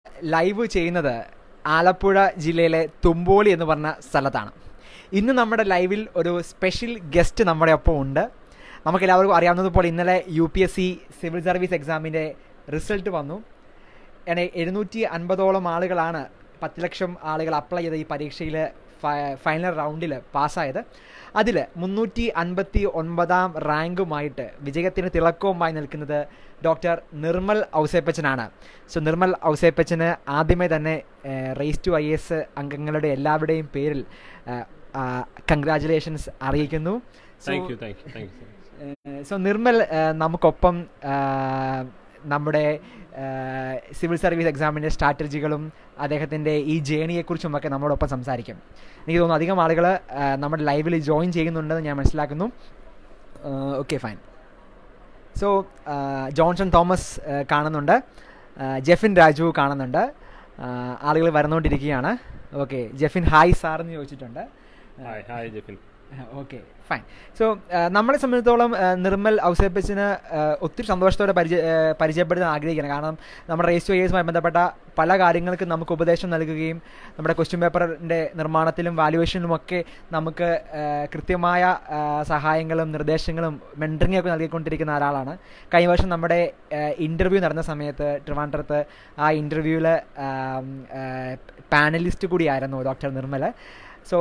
live ചെയ്യുന്നത് ആലപ്പുഴ ജില്ലയിലെ തുമ്പോളി എന്ന് പറഞ്ഞ സ്ഥലത്താണ് ഇന്ന് നമ്മുടെ ലൈവിൽ ഒരു സ്പെഷ്യൽ ഗസ്റ്റ് നമ്മുടെ ഒപ്പം ഉണ്ട് നമുക്കെല്ലാവർക്കും അറിയാവുന്നതുപോലെ ഇന്നലെ U P S C civil service എക്സാമിൻ്റെ റിസൾട്ട് വന്നു അങ്ങനെ എഴുന്നൂറ്റി അൻപതോളം ആളുകളാണ് പത്ത് ലക്ഷം ആളുകൾ അപ്ലൈ ചെയ്ത ഈ പരീക്ഷയിൽ ഫൈനൽ റൗണ്ടിൽ പാസ്സായത് അതിൽ മുന്നൂറ്റി അൻപത്തി ഒൻപതാം റാങ്കുമായിട്ട് വിജയത്തിന് തിളക്കവുമായി നിൽക്കുന്നത് ഡോക്ടർ നിർമ്മൽ ഔസേപ്പച്ചനാണ് സോ നിർമ്മൽ ഔസേപ്പച്ചന് ആദ്യമേ തന്നെ റേസ് ടു ഐ എസ് അംഗങ്ങളുടെ എല്ലാവരുടെയും പേരിൽ കൺഗ്രാറ്റുലേഷൻസ് അറിയിക്കുന്നു thank you thank you thank you so Nirmal നമുക്കൊപ്പം നമ്മുടെ സിവിൽ സർവീസ് എക്സാമിൻ്റെ സ്ട്രാറ്റജികളും അദ്ദേഹത്തിൻ്റെ ഈ ജേണിയെക്കുറിച്ചും ഒക്കെ നമ്മളോടൊപ്പം സംസാരിക്കും എനിക്ക് തോന്നുന്നു അധികം ആളുകൾ നമ്മുടെ ലൈവിൽ ജോയിൻ ചെയ്യുന്നുണ്ടെന്ന് ഞാൻ മനസ്സിലാക്കുന്നു okay fine so Johnson Thomas കാണുന്നുണ്ട് ജെഫിൻ രാജു കാണുന്നുണ്ട് ആളുകൾ വരുന്നുകൊണ്ടിരിക്കുകയാണ് ഓക്കെ ജെഫിൻ ഹായ് സാർ എന്ന് ചോദിച്ചിട്ടുണ്ട് hi hi Jefin okay fine so നമ്മളെ സംബന്ധിച്ചിടത്തോളം നിർമ്മൽ ഔസേപ്പച്ചിന് ഒത്തിരി സന്തോഷത്തോടെ പരിചയ പരിചയപ്പെടുത്താൻ ആഗ്രഹിക്കണം കാരണം നമ്മുടെ റേസ് ടു എസുമായി ബന്ധപ്പെട്ട പല കാര്യങ്ങൾക്കും നമുക്ക് ഉപദേശം നൽകുകയും നമ്മുടെ ക്വസ്റ്റ്യൻ പേപ്പറിൻ്റെ നിർമ്മാണത്തിലും വാല്യുവേഷനിലും ഒക്കെ നമുക്ക് കൃത്യമായ സഹായങ്ങളും നിർദ്ദേശങ്ങളും മെൻറ്ററിംഗ് ഒക്കെ നൽകിക്കൊണ്ടിരിക്കുന്ന ഒരാളാണ് കഴിഞ്ഞ വർഷം നമ്മുടെ ഇൻ്റർവ്യൂ നടന്ന സമയത്ത് ട്രിവാൻഡ്രത്ത് ആ ഇൻ്റർവ്യൂവിൽ പാനലിസ്റ്റ് കൂടിയായിരുന്നു doctor Nirmal so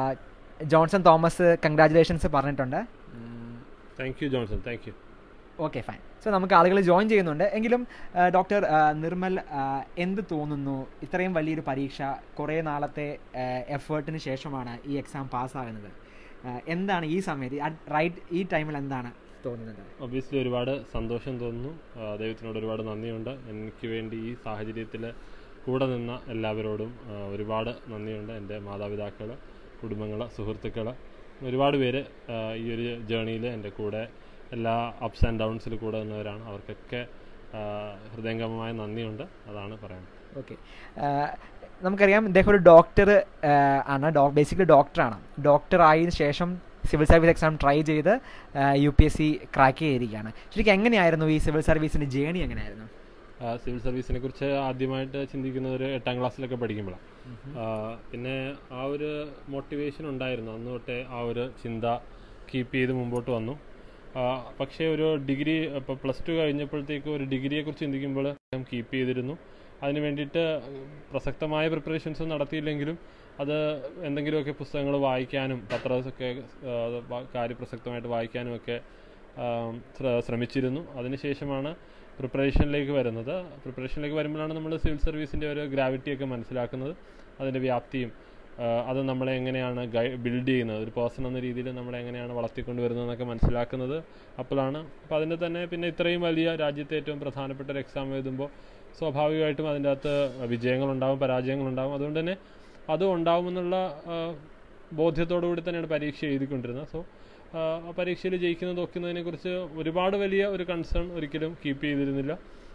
Johnson Thomas congratulations പറഞ്ഞിട്ടുണ്ട് thank you Johnson thank you okay fine so നമുക്ക് ആളുകൾ ജോയിൻ ചെയ്യുന്നുണ്ട് എങ്കിലും ഡോക്ടർ നിർമ്മൽ എന്ത് തോന്നുന്നു ഇത്രയും വലിയൊരു പരീക്ഷ കുറേ നാളത്തെ എഫേർട്ടിന് ശേഷമാണ് ഈ എക്സാം പാസ്സാകുന്നത് എന്താണ് ഈ സമയത്ത് റൈറ്റ് ഈ ടൈമിൽ എന്താണ് തോന്നുന്നത് ഒബിയസ്ലി ഒരുപാട് സന്തോഷം തോന്നുന്നു ദൈവത്തിനോട് ഒരുപാട് നന്ദിയുണ്ട് എനിക്ക് വേണ്ടി ഈ സാഹചര്യത്തിൽ കൂടെ നിന്ന എല്ലാവരോടും ഒരുപാട് നന്ദിയുണ്ട് എൻ്റെ മാതാപിതാക്കൾ കുടുംബങ്ങൾ സുഹൃത്തുക്കൾ ഒരുപാട് പേര് ഈ ഒരു ജേണിയിൽ എൻ്റെ കൂടെ എല്ലാ അപ്സ് ആൻഡ് ഡൗൺസിൽ കൂടെ നിന്നവരാണ് അവർക്കൊക്കെ ഹൃദയംഗമമായ നന്ദിയുണ്ട് അതാണ് പറയുന്നത് ഓക്കെ നമുക്കറിയാം ഇദ്ദേഹം ഒരു ഡോക്ടർ ആണ് ഡോ ബേസിക്കലി ഡോക്ടറാണ് ഡോക്ടർ ആയതിനു ശേഷം സിവിൽ സർവീസ് എക്സാം ട്രൈ ചെയ്ത് U P S C crack ചെയ്തിരിക്കുകയാണ് ശരിക്കും എങ്ങനെയായിരുന്നു ഈ സിവിൽ സർവീസിൻ്റെ ജേണി എങ്ങനെയായിരുന്നു സിവിൽ സർവീസിനെ കുറിച്ച് ആദ്യമായിട്ട് ചിന്തിക്കുന്നത് ഒരു എട്ടാം ക്ലാസ്സിലൊക്കെ പഠിക്കുമ്പോഴാണ് പിന്നെ ആ ഒരു മോട്ടിവേഷൻ ഉണ്ടായിരുന്നു അന്ന് തൊട്ടേ ആ ഒരു ചിന്ത കീപ്പ് ചെയ്ത് മുമ്പോട്ട് വന്നു പക്ഷേ ഒരു ഡിഗ്രി ഇപ്പോൾ പ്ലസ് ടു കഴിഞ്ഞപ്പോഴത്തേക്ക് ഒരു ഡിഗ്രിയെക്കുറിച്ച് ചിന്തിക്കുമ്പോൾ ഞാൻ കീപ്പ് ചെയ്തിരുന്നു അതിന് വേണ്ടിയിട്ട് പ്രസക്തമായ പ്രിപ്പറേഷൻസ് നടത്തിയില്ലെങ്കിലും അത് എന്തെങ്കിലുമൊക്കെ പുസ്തകങ്ങൾ വായിക്കാനും പത്രമൊക്കെ കാര്യപ്രസക്തമായിട്ട് വായിക്കാനും ഒക്കെ ശ്രമിച്ചിരുന്നു അതിനുശേഷമാണ് പ്രിപ്പറേഷനിലേക്ക് വരുന്നത് പ്രിപ്പറേഷനിലേക്ക് വരുമ്പോഴാണ് നമ്മൾ സിവിൽ സർവീസിൻ്റെ ഒരു ഗ്രാവിറ്റിയൊക്കെ മനസ്സിലാക്കുന്നത് അതിൻ്റെ വ്യാപ്തിയും അത് നമ്മളെ എങ്ങനെയാണ് ഗൈ ബിൽഡ് ചെയ്യുന്നത് ഒരു പേഴ്സൺ എന്ന രീതിയിൽ നമ്മളെ എങ്ങനെയാണ് വളർത്തിക്കൊണ്ട് വരുന്നതെന്നൊക്കെ മനസ്സിലാക്കുന്നത് അപ്പോഴാണ് അപ്പോൾ അതിൻ്റെ തന്നെ പിന്നെ ഇത്രയും വലിയ രാജ്യത്തെ ഏറ്റവും പ്രധാനപ്പെട്ട ഒരു എക്സാം എഴുതുമ്പോൾ സ്വാഭാവികമായിട്ടും അതിൻ്റെ അകത്ത് വിജയങ്ങളുണ്ടാവും പരാജയങ്ങളുണ്ടാവും അതുകൊണ്ട് തന്നെ അത് ഉണ്ടാവുമെന്നുള്ള ബോധ്യത്തോടു കൂടി തന്നെയാണ് പരീക്ഷ എഴുതിക്കൊണ്ടിരുന്നത് സോ പരീക്ഷയിൽ ജയിക്കുന്നത് നോക്കുന്നതിനെക്കുറിച്ച് ഒരുപാട് വലിയ ഒരു കൺസേൺ ഒരിക്കലും കീപ്പ് ചെയ്തിരുന്നില്ല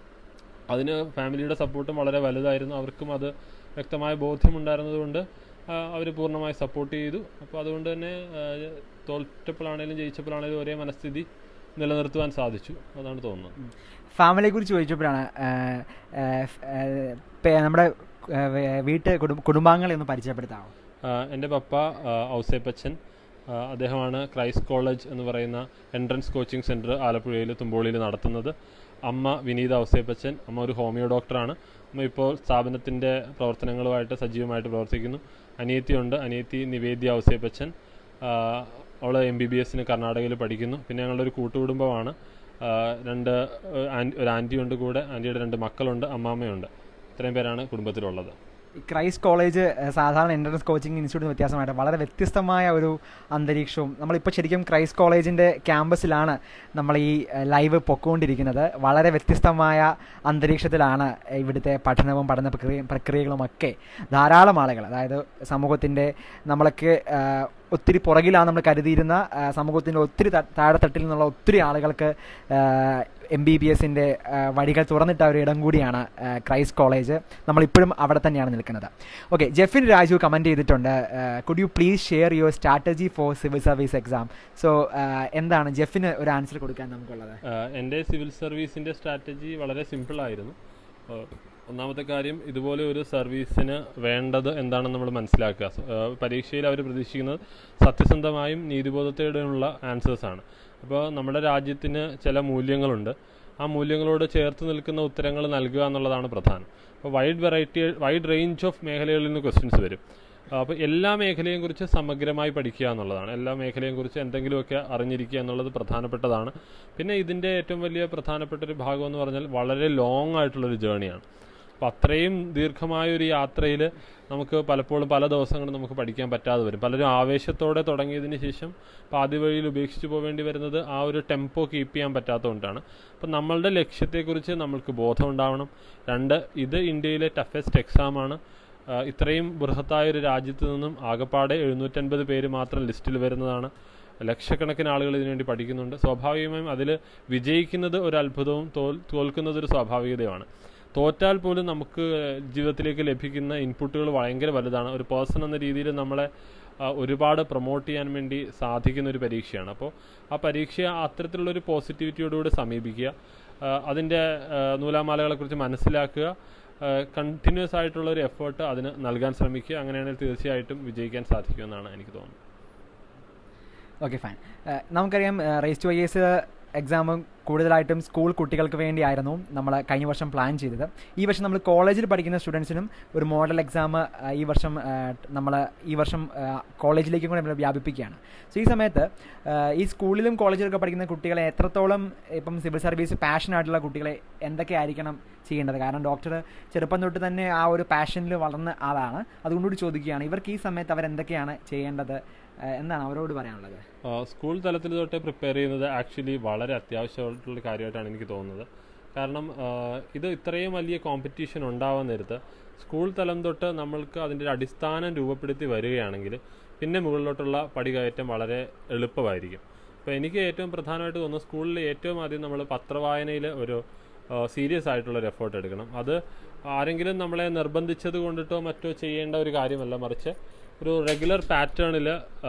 അതിന് ഫാമിലിയുടെ സപ്പോർട്ടും വളരെ വലുതായിരുന്നു അവർക്കും അത് വ്യക്തമായ ബോധ്യമുണ്ടായിരുന്നതുകൊണ്ട് അവർ പൂർണ്ണമായി സപ്പോർട്ട് ചെയ്തു അപ്പോൾ അതുകൊണ്ട് തന്നെ തോറ്റപ്പോഴാണേലും ജയിച്ചപ്പോഴാണേലും ഒരേ മനസ്ഥിതി നിലനിർത്തുവാൻ സാധിച്ചു അതാണ് തോന്നുന്നത് ഫാമിലിയെ കുറിച്ച് ചോദിച്ചപ്പോഴാണ് നമ്മുടെ വീട്ട് കുടുംബാംഗങ്ങളെ ഒന്ന് പരിചയപ്പെടുത്താമോ എൻ്റെ പപ്പ ഔസേപ്പച്ചൻ അദ്ദേഹമാണ് ക്രൈസ്റ്റ് കോളേജ് എന്ന് പറയുന്ന എൻട്രൻസ് കോച്ചിങ് സെൻറ്റർ ആലപ്പുഴയിൽ തുമ്പോളിയിൽ നടത്തുന്നത് അമ്മ വിനീത ഔസേപ്പച്ചൻ അമ്മ ഒരു ഹോമിയോ ഡോക്ടറാണ് അമ്മ ഇപ്പോൾ സ്ഥാപനത്തിൻ്റെ പ്രവർത്തനങ്ങളുമായിട്ട് സജീവമായിട്ട് പ്രവർത്തിക്കുന്നു അനിയത്തിയുണ്ട് അനിയത്തി നിവേദ്യ ഔസേപ്പച്ചൻ അവൾ എം ബി ബി എസിന് കർണാടകയിൽ പഠിക്കുന്നു പിന്നെ ഞങ്ങളുടെ ഒരു കൂട്ടുകുടുംബമാണ് രണ്ട് ഒരു ആൻറ്റിയുണ്ട് കൂടെ ആൻറ്റിയുടെ രണ്ട് മക്കളുണ്ട് അമ്മാമ്മയുണ്ട് ഇത്രയും പേരാണ് കുടുംബത്തിലുള്ളത് ക്രൈസ്റ്റ് കോളേജ് സാധാരണ എൻട്രൻസ് കോച്ചിങ് ഇൻസ്റ്റിറ്റ്യൂട്ടിന് വ്യത്യാസമായിട്ട് വളരെ വ്യത്യസ്തമായ ഒരു അന്തരീക്ഷവും നമ്മളിപ്പോൾ ശരിക്കും ക്രൈസ്റ്റ് കോളേജിൻ്റെ ക്യാമ്പസിലാണ് നമ്മൾ ഈ ലൈവ് പൊക്കോണ്ടിരിക്കുന്നത് വളരെ വ്യത്യസ്തമായ അന്തരീക്ഷത്തിലാണ് ഇവിടുത്തെ പഠനവും പഠന പ്രക്രിയ പ്രക്രിയകളുമൊക്കെ ധാരാളം ആളുകൾ അതായത് സമൂഹത്തിൻ്റെ നമ്മളൊക്കെ ഒത്തിരി പുറകിലാണ് നമ്മൾ കരുതിയിരുന്ന സമൂഹത്തിൻ്റെ ഒത്തിരി താഴെത്തട്ടിൽ നിന്നുള്ള ഒത്തിരി ആളുകൾക്ക് എം ബി ബി എസിൻ്റെ വഴികൾ തുറന്നിട്ട ഒരു ഇടം കൂടിയാണ് ക്രൈസ്റ്റ് കോളേജ് നമ്മളിപ്പോഴും അവിടെ തന്നെയാണ് നിൽക്കുന്നത് ഓക്കെ ജെഫിൻ രാജു കമൻറ്റ് ചെയ്തിട്ടുണ്ട് could you please share your strategy for civil service exam so എന്താണ് ജെഫിന് ഒരു ആൻസർ കൊടുക്കാൻ നമുക്കുള്ളത് എൻ്റെ സിവിൽ സർവീസിൻ്റെ സ്ട്രാറ്റജി വളരെ സിമ്പിളായിരുന്നു ഒന്നാമത്തെ കാര്യം ഇതുപോലെ ഒരു സർവീസിന് വേണ്ടത് എന്താണെന്ന് നമ്മൾ മനസ്സിലാക്കുക സ- ആ, പരീക്ഷയിൽ അവർ പ്രതീക്ഷിക്കുന്നത് സത്യസന്ധമായും നീതിബോധത്തോടെയുള്ള ആൻസേഴ്സ് ആണ് അപ്പോൾ നമ്മുടെ രാജ്യത്തിന് ചില മൂല്യങ്ങളുണ്ട് ആ മൂല്യങ്ങളോട് ചേർത്ത് നിൽക്കുന്ന ഉത്തരങ്ങൾ നൽകുക എന്നുള്ളതാണ് പ്രധാനം അപ്പോൾ wide variety wide range of മേഖലകളിൽ നിന്ന് ക്വസ്റ്റ്യൻസ് വരും അപ്പോൾ എല്ലാ മേഖലയെയും കുറിച്ച് സമഗ്രമായി പഠിക്കുക എന്നുള്ളതാണ് എല്ലാ മേഖലയെയും കുറിച്ച് എന്തെങ്കിലുമൊക്കെ അറിഞ്ഞിരിക്കുക എന്നുള്ളത് പ്രധാനപ്പെട്ടതാണ് പിന്നെ ഇതിൻ്റെ ഏറ്റവും വലിയ പ്രധാനപ്പെട്ട ഒരു ഭാഗം എന്ന് പറഞ്ഞാൽ വളരെ ലോങ് ആയിട്ടുള്ളൊരു ജേണിയാണ് അപ്പോൾ അത്രയും ദീർഘമായ ഒരു യാത്രയിൽ നമുക്ക് പലപ്പോഴും പല ദിവസങ്ങളും നമുക്ക് പഠിക്കാൻ പറ്റാതെ വരും പലരും ആവേശത്തോടെ തുടങ്ങിയതിന് ശേഷം പാതി വഴിയിൽ ഉപേക്ഷിച്ച് പോവേണ്ടി വരുന്നത് ആ ഒരു ടെമ്പോ കീപ്പ് ചെയ്യാൻ പറ്റാത്തതുകൊണ്ടാണ് അപ്പം നമ്മളുടെ ലക്ഷ്യത്തെക്കുറിച്ച് നമ്മൾക്ക് ബോധം ഉണ്ടാവണം രണ്ട് ഇത് ഇന്ത്യയിലെ ടഫസ്റ്റ് എക്സാമാണ് ആഹ് ഇത്രയും ബൃഹത്തായ ഒരു രാജ്യത്ത് നിന്നും ആകപ്പാടെ എഴുന്നൂറ്റൻപത് പേര് മാത്രം ലിസ്റ്റിൽ വരുന്നതാണ് ലക്ഷക്കണക്കിന് ആളുകൾ ഇതിനുവേണ്ടി പഠിക്കുന്നുണ്ട് സ്വാഭാവികമായും അതിൽ വിജയിക്കുന്നത് ഒരു അത്ഭുതവും തോൽ തോൽക്കുന്നത് ഒരു സ്വാഭാവികതയുമാണ് തോറ്റാൽ പോലും നമുക്ക് ജീവിതത്തിലേക്ക് ലഭിക്കുന്ന ഇൻപുട്ടുകൾ ഭയങ്കര വലുതാണ് ഒരു പേഴ്സൺ എന്ന രീതിയിൽ നമ്മളെ ആ, ഒരുപാട് പ്രൊമോട്ട് ചെയ്യാൻ വേണ്ടി സാധിക്കുന്ന ഒരു പരീക്ഷയാണ് അപ്പോൾ ആ പരീക്ഷ അത്തരത്തിലുള്ളൊരു പോസിറ്റിവിറ്റിയോടുകൂടി സമീപിക്കുക ആ, അതിൻ്റെ ആ, നൂലാമാലകളെക്കുറിച്ച് മനസ്സിലാക്കുക കണ്ടിന്യൂസ് ആയിട്ടുള്ള ഒരു എഫേർട്ട് അതിന് നൽകാൻ ശ്രമിക്കുക അങ്ങനെയാണെങ്കിൽ തീർച്ചയായിട്ടും വിജയിക്കാൻ സാധിക്കുമെന്നാണ് എനിക്ക് തോന്നുന്നത് ഓക്കെ ഫൈൻ നമുക്കറിയാം Race to I S exam കൂടുതലായിട്ടും സ്കൂൾ കുട്ടികൾക്ക് വേണ്ടിയായിരുന്നു നമ്മൾ കഴിഞ്ഞ വർഷം പ്ലാൻ ചെയ്തത് ഈ വർഷം നമ്മൾ കോളേജിൽ പഠിക്കുന്ന സ്റ്റുഡൻസിനും ഒരു മോഡൽ എക്സാം ഈ വർഷം നമ്മൾ ഈ വർഷം കോളേജിലേക്കും കൂടെ നമ്മൾ വ്യാപിപ്പിക്കുകയാണ് സോ ഈ സമയത്ത് ആ, ഈ സ്കൂളിലും കോളേജിലൊക്കെ പഠിക്കുന്ന കുട്ടികളെ എത്രത്തോളം ഇപ്പം സിവിൽ സർവീസ് പാഷനായിട്ടുള്ള കുട്ടികളെ എന്തൊക്കെയായിരിക്കണം ചെയ്യേണ്ടത് കാരണം ഡോക്ടർ ചെറുപ്പം തൊട്ട് തന്നെ ആ ഒരു പാഷനിൽ വളർന്ന ആളാണ് അതുകൊണ്ടുകൂടി ചോദിക്കുകയാണ് ഇവർക്ക് ഈ സമയത്ത് അവരെന്തൊക്കെയാണ് ചെയ്യേണ്ടത് ആ, എന്താണ് അവരോട് പറയാനുള്ളത് ആ, സ്കൂൾ തലത്തിൽ തൊട്ട് പ്രിപ്പയർ ചെയ്യുന്നത് ആക്ച്വലി വളരെ അത്യാവശ്യമായിട്ടുള്ള കാര്യമായിട്ടാണ് എനിക്ക് തോന്നുന്നത് കാരണം ആ, ഇത് ഇത്രയും വലിയ കോമ്പറ്റീഷൻ ഉണ്ടാവാൻ നേരത്ത് സ്കൂൾ തലം തൊട്ട് നമ്മൾക്ക് അതിൻ്റെ ഒരു അടിസ്ഥാനം രൂപപ്പെടുത്തി വരികയാണെങ്കിൽ പിന്നെ മുകളിലോട്ടുള്ള പടികയറ്റം വളരെ എളുപ്പമായിരിക്കും അപ്പോൾ എനിക്ക് ഏറ്റവും പ്രധാനമായിട്ട് തോന്നുന്നു സ്കൂളിൽ ഏറ്റവും ആദ്യം നമ്മൾ പത്രവായനയിൽ ഒരു സീരിയസ് ആയിട്ടുള്ള ഒരു എഫേർട്ട് എടുക്കണം അത് ആരെങ്കിലും നമ്മളെ നിർബന്ധിച്ചത് കൊണ്ടിട്ടോ മറ്റോ ചെയ്യേണ്ട ഒരു കാര്യമല്ല മറിച്ച് ഒരു റെഗുലർ പാറ്റേണിൽ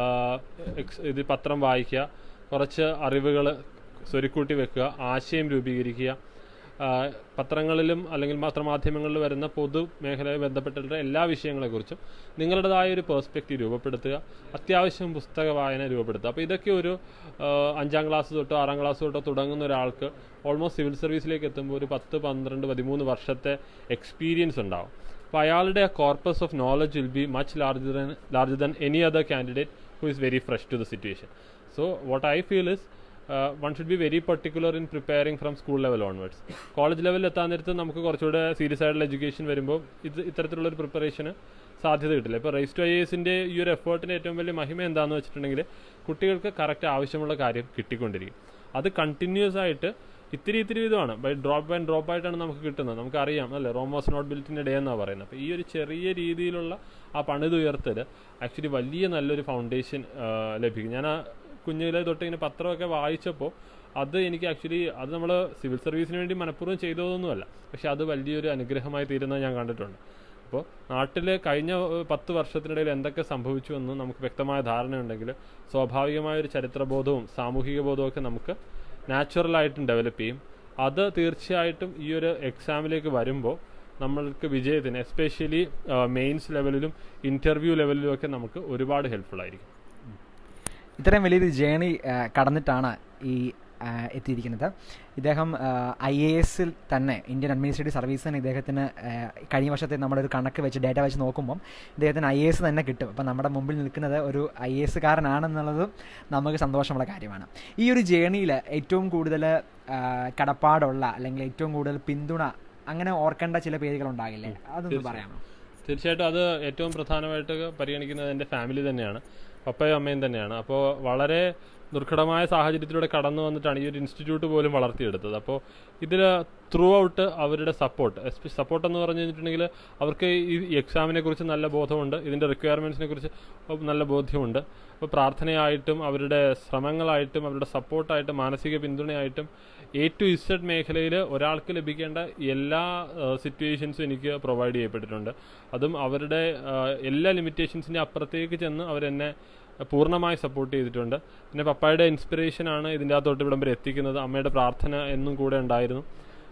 ഇത് പത്രം വായിക്കുക കുറച്ച് അറിവുകൾ സ്വരുക്കൂട്ടി വെക്കുക ആശയം രൂപീകരിക്കുക ആ, പത്രങ്ങളിലും അല്ലെങ്കിൽ പത്രമാധ്യമങ്ങളിലും വരുന്ന പൊതു മേഖലയെ ബന്ധപ്പെട്ടിട്ടുള്ള എല്ലാ വിഷയങ്ങളെക്കുറിച്ചും നിങ്ങളുടേതായ ഒരു പേഴ്സ്പെക്റ്റീവ് രൂപപ്പെടുത്തുക അത്യാവശ്യം പുസ്തക വായന രൂപപ്പെടുത്തുക അപ്പോൾ ഇതൊക്കെ ഒരു ആ, അഞ്ചാം ക്ലാസ് തൊട്ടോ ആറാം ക്ലാസ് തൊട്ടോ തുടങ്ങുന്ന ഒരാൾക്ക് ഓൾമോസ്റ്റ് സിവിൽ സർവീസിലേക്ക് എത്തുമ്പോൾ ഒരു പത്ത് പന്ത്രണ്ട് പതിമൂന്ന് വർഷത്തെ എക്സ്പീരിയൻസ് ഉണ്ടാവും അപ്പോൾ അയാളുടെ ആ corpus of knowledge will be much larger than larger than any other candidate who is very fresh to the situation so what I feel is one should be very particular in preparing from school level onwards college ലെവലിൽ എത്താൻ നേരത്ത് നമുക്ക് കുറച്ചുകൂടെ serious ആയിട്ടുള്ള education വരുമ്പോൾ ഇത് ഇത്തരത്തിലുള്ള ഒരു പ്രിപ്പറേഷന് സാധ്യത കിട്ടില്ല ഇപ്പോൾ റൈസ് ടു ഐ എസിൻ്റെ ഈ ഒരു എഫേർട്ടിൻ്റെ ഏറ്റവും വലിയ മഹിമ എന്താണെന്ന് വെച്ചിട്ടുണ്ടെങ്കിൽ കുട്ടികൾക്ക് കറക്റ്റ് ആവശ്യമുള്ള കാര്യം കിട്ടിക്കൊണ്ടിരിക്കും അത് കണ്ടിന്യൂസ് ആയിട്ട് ഇത്തിരി ഇത്തിരി വിധമാണ് ബൈ ഡ്രോപ്പ് ആൻഡ് ഡ്രോപ്പ് ആയിട്ടാണ് നമുക്ക് കിട്ടുന്നത് നമുക്കറിയാം അല്ലേ Rome was not built in a day എന്നാണ് പറയുന്നത് അപ്പോൾ ഈ ഒരു ചെറിയ രീതിയിലുള്ള ആ പണിതുയർത്തൽ ആക്ച്വലി വലിയ നല്ലൊരു ഫൗണ്ടേഷൻ ലഭിക്കും ഞാൻ ആ കുഞ്ഞിലെ തൊട്ട് ഇങ്ങനെ പത്രമൊക്കെ വായിച്ചപ്പോൾ അത് എനിക്ക് ആക്ച്വലി അത് നമ്മൾ സിവിൽ സർവീസിന് വേണ്ടി മനഃപൂർവ്വം ചെയ്തതൊന്നുമല്ല പക്ഷെ അത് വലിയൊരു അനുഗ്രഹമായി തീരുന്നത് ഞാൻ കണ്ടിട്ടുണ്ട് അപ്പോൾ നാട്ടിൽ കഴിഞ്ഞ ഏഹ്, പത്ത് വർഷത്തിനിടയിൽ എന്തൊക്കെ സംഭവിച്ചു എന്ന് നമുക്ക് വ്യക്തമായ ധാരണയുണ്ടെങ്കിൽ സ്വാഭാവികമായ ഒരു ചരിത്രബോധവും സാമൂഹിക ബോധവും ഒക്കെ നമുക്ക് നാച്ചുറലായിട്ടും ഡെവലപ്പ് ചെയ്യും അത് തീർച്ചയായിട്ടും ഈ ഒരു എക്സാമിലേക്ക് വരുമ്പോൾ നമ്മൾക്ക് വിജയത്തിന് എസ്പെഷ്യലി മെയിൻസ് ലെവലിലും ഇൻ്റർവ്യൂ ലെവലിലും ഒക്കെ നമുക്ക് ഒരുപാട് ഹെൽപ്ഫുൾ ആയിരിക്കും ഇത്രയും വലിയൊരു ജേണി കടന്നിട്ടാണ് ഈ ആ, എത്തിയിരിക്കുന്നത് ഇദ്ദേഹം ഐ എ എസിൽ തന്നെ ഇന്ത്യൻ അഡ്മിനിസ്ട്രേറ്റീവ് സർവീസിന് ഇദ്ദേഹത്തിന് ആ, കഴിഞ്ഞ വർഷത്തെ നമ്മുടെ ഒരു കണക്ക് വെച്ച് ഡേറ്റ വെച്ച് നോക്കുമ്പം ഇദ്ദേഹത്തിന് ഐ എ എസ് തന്നെ കിട്ടും അപ്പം നമ്മുടെ മുമ്പിൽ നിൽക്കുന്നത് ഒരു ഐ എ എസ്സുകാരനാണെന്നുള്ളതും നമുക്ക് സന്തോഷമുള്ള കാര്യമാണ് ഈ ഒരു ജേണിയിൽ ഏറ്റവും കൂടുതൽ ആ, കടപ്പാടുള്ള അല്ലെങ്കിൽ ഏറ്റവും കൂടുതൽ പിന്തുണ അങ്ങനെ ഓർക്കേണ്ട ചില പേരുകൾ ഉണ്ടാകില്ലേ അതൊന്ന് പറയാമോ തീർച്ചയായിട്ടും അത് ഏറ്റവും പ്രധാനമായിട്ട് പരിഗണിക്കുന്നത് എൻ്റെ ഫാമിലി തന്നെയാണ് പപ്പയും അമ്മയും തന്നെയാണ് അപ്പോൾ വളരെ ദുർഘടമായ സാഹചര്യത്തിലൂടെ കടന്നു വന്നിട്ടാണ് ഈ ഒരു ഇൻസ്റ്റിറ്റ്യൂട്ട് പോലും വളർത്തിയെടുത്തത് അപ്പോൾ ഇതിൽ ത്രൂ ഔട്ട് അവരുടെ സപ്പോർട്ട് സപ്പോർട്ട് എന്ന് പറഞ്ഞു കഴിഞ്ഞിട്ടുണ്ടെങ്കിൽ അവർക്ക് ഈ എക്സാമിനെ കുറിച്ച് നല്ല ബോധമുണ്ട് ഇതിൻ്റെ റിക്വയർമെൻറ്റ്സിനെ കുറിച്ച് നല്ല ബോധ്യമുണ്ട് അപ്പോൾ പ്രാർത്ഥനയായിട്ടും അവരുടെ ശ്രമങ്ങളായിട്ടും അവരുടെ സപ്പോർട്ടായിട്ടും മാനസിക പിന്തുണയായിട്ടും എ ടു ഇസഡ് മേഖലയിൽ ഒരാൾക്ക് ലഭിക്കേണ്ട എല്ലാ സിറ്റുവേഷൻസും എനിക്ക് പ്രൊവൈഡ് ചെയ്യപ്പെട്ടിട്ടുണ്ട് അതും അവരുടെ ആ, എല്ലാ ലിമിറ്റേഷൻസിൻ്റെ അപ്പുറത്തേക്ക് ചെന്ന് അവരെന്നെ പൂർണ്ണമായി സപ്പോർട്ട് ചെയ്തിട്ടുണ്ട് പിന്നെ പപ്പായുടെ ഇൻസ്പിറേഷൻ ആണ് ഇതിൻ്റെ അകത്തോട്ട് ഇവിടം വരെ എത്തിക്കുന്നത് അമ്മയുടെ പ്രാർത്ഥന എന്നും കൂടെ ഉണ്ടായിരുന്നു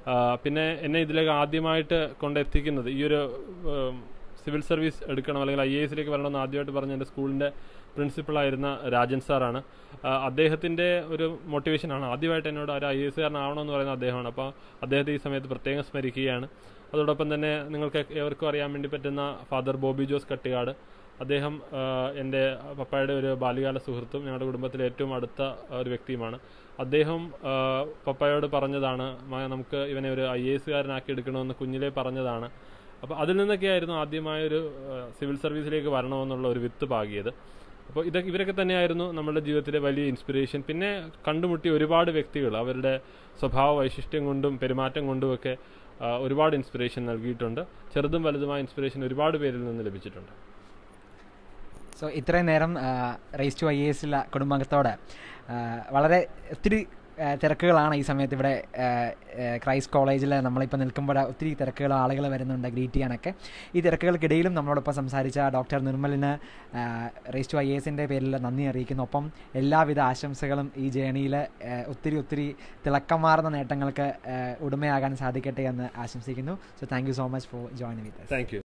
ആ, പിന്നെ എന്നെ ഇതിലേക്ക് ആദ്യമായിട്ട് കൊണ്ടെത്തിക്കുന്നത് ഈ ഒരു ഉം, സിവിൽ സർവീസ് എടുക്കണം അല്ലെങ്കിൽ ഐ എ എസിലേക്ക് വരണമെന്ന് ആദ്യമായിട്ട് പറഞ്ഞ എൻ്റെ സ്കൂളിൻ്റെ പ്രിൻസിപ്പളായിരുന്ന രാജൻ സാറാണ് ആ, അദ്ദേഹത്തിൻ്റെ ഒരു മോട്ടിവേഷനാണ് ആദ്യമായിട്ട് എന്നോട് ഒരു ഐ എസ് കാരനാവണമെന്ന് പറയുന്ന അദ്ദേഹമാണ് അപ്പോൾ അദ്ദേഹത്തെ ഈ സമയത്ത് പ്രത്യേകം സ്മരിക്കുകയാണ് അതോടൊപ്പം തന്നെ നിങ്ങൾക്ക് ഏവർക്കും അറിയാൻ വേണ്ടി പറ്റുന്ന ഫാദർ ബോബി ജോസ് കട്ടികാട് അദ്ദേഹം ആ, എൻ്റെ പപ്പായുടെ ഒരു ബാല്യകാല സുഹൃത്തും ഞങ്ങളുടെ കുടുംബത്തിലെ ഏറ്റവും അടുത്ത ഒരു വ്യക്തിയുമാണ് അദ്ദേഹം ആ, പപ്പായോട് പറഞ്ഞതാണ് "മ- നമുക്ക് ഇവനെ ഒരു ഐ എ എസുകാരനാക്കി എടുക്കണമെന്ന് കുഞ്ഞിലേ പറഞ്ഞതാണ് അപ്പോൾ അതിൽ നിന്നൊക്കെയായിരുന്നു ആദ്യമായൊരു ആ, സിവിൽ സർവീസിലേക്ക് വരണമെന്നുള്ള ഒരു വിത്ത് പാകിയത് അപ്പോൾ ഇതൊക്കെ ഇവരൊക്കെ തന്നെയായിരുന്നു നമ്മുടെ ജീവിതത്തിലെ വലിയ ഇൻസ്പിറേഷൻ പിന്നെ കണ്ടുമുട്ടിയ ഒരുപാട് വ്യക്തികൾ അവരുടെ സ്വഭാവ വൈശിഷ്ട്യം കൊണ്ടും പെരുമാറ്റം കൊണ്ടുമൊക്കെ ആ, ഒരുപാട് ഇൻസ്പിറേഷൻ നൽകിയിട്ടുണ്ട് ചെറുതും വലുതുമായ ഇൻസ്പിറേഷൻ ഒരുപാട് പേരിൽ നിന്ന് ലഭിച്ചിട്ടുണ്ട് സോ ഇത്രയും നേരം റേസ് ടു ഐ എ എസിലെ കുടുംബാംഗത്തോട് ആ, വളരെ ഒത്തിരി ആ, തിരക്കുകളാണ് ഈ സമയത്ത് ഇവിടെ ആ, ആ, ക്രൈസ്റ്റ് കോളേജിൽ നമ്മളിപ്പോൾ നിൽക്കുമ്പോൾ ഒത്തിരി തിരക്കുകൾ ആളുകൾ വരുന്നുണ്ട് ഗ്രീറ്റ് ചെയ്യാനൊക്കെ ഈ തിരക്കുകൾക്കിടയിലും നമ്മളോടൊപ്പം സംസാരിച്ച ഡോക്ടർ നിർമ്മലിന് റേസ് ടു ഐ എ എസിൻ്റെ പേരിൽ നന്ദി അറിയിക്കുന്നു ഒപ്പം എല്ലാവിധ ആശംസകളും ഈ ജേണിയിൽ ഒത്തിരി ഒത്തിരി തിളക്കമാർന്ന നേട്ടങ്ങൾക്ക് ആ, ഉടമയാകാൻ സാധിക്കട്ടെ എന്ന് ആശംസിക്കുന്നു so thank you so much for join with thank U